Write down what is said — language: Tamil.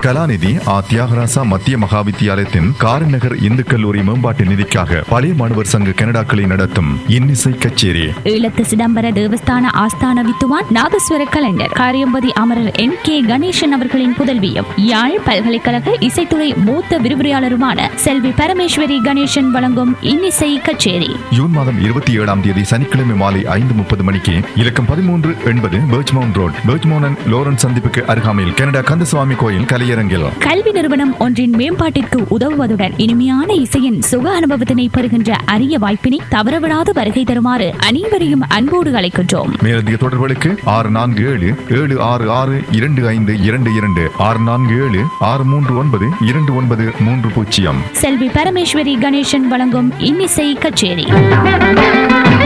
கலாநிதி ஆ தியாகராசா மத்திய மகாவித்தியாலயத்தின் காரநகர் இந்து கல்லூரி மேம்பாட்டு நிதிக்காக பழைய மாணவர் சங்க கனடாக்களை நடத்தும் இன்னிசை கச்சேரி ஈழத்து சிதம்பர தேவஸ்தான ஆஸ்தான வித்துவான் நாதஸ்வர கலைஞர் காரியம்பதி அமரர் என் கே கணேசன் அவர்களின் புதல்வியும் யாழ் பல்கலைக்கழக இசைத்துறை மூத்த விரிவுரையாளருமான செல்வி பரமேஸ்வரி கணேசன் வழங்கும் இன்னிசை கச்சேரி ஜூன் மாதம் இருபத்தி ஏழாம் தேதி சனிக்கிழமை மாலை ஐந்து முப்பது மணிக்கு இலக்கம் பதிமூன்று எண்பது Birchmount road Birchmount and Lawrence சந்திப்புக்கு அருகாமையில் கனடா கந்தசுவாமி கோயில் கலையரங்கில் கல்வி நிறுவனம் ஒன்றின் மேம்பாட்டிற்கு உதவுவதுடன் இனிமையான இசையின் சுக அனுபவத்தினை பெறுகின்ற அரிய வாய்ப்பினை தவறவிடாது வருகை தருமாறு அனைவரையும் அன்போடு அழைக்கின்றோம் மேலதிக தொடர்புகளுக்கு ஆறு நான்கு ஏழு ஏழு ஆறு ஆறு இரண்டு ஐந்து இரண்டு இரண்டு ஆறு நான்கு ஏழு ஆறு மூன்று ஒன்பது இரண்டு ஒன்பது மூன்று பூஜ்ஜியம் செல்வி பரமேஸ்வரி கணேசன் வழங்கும் இன்னிசை கச்சேரி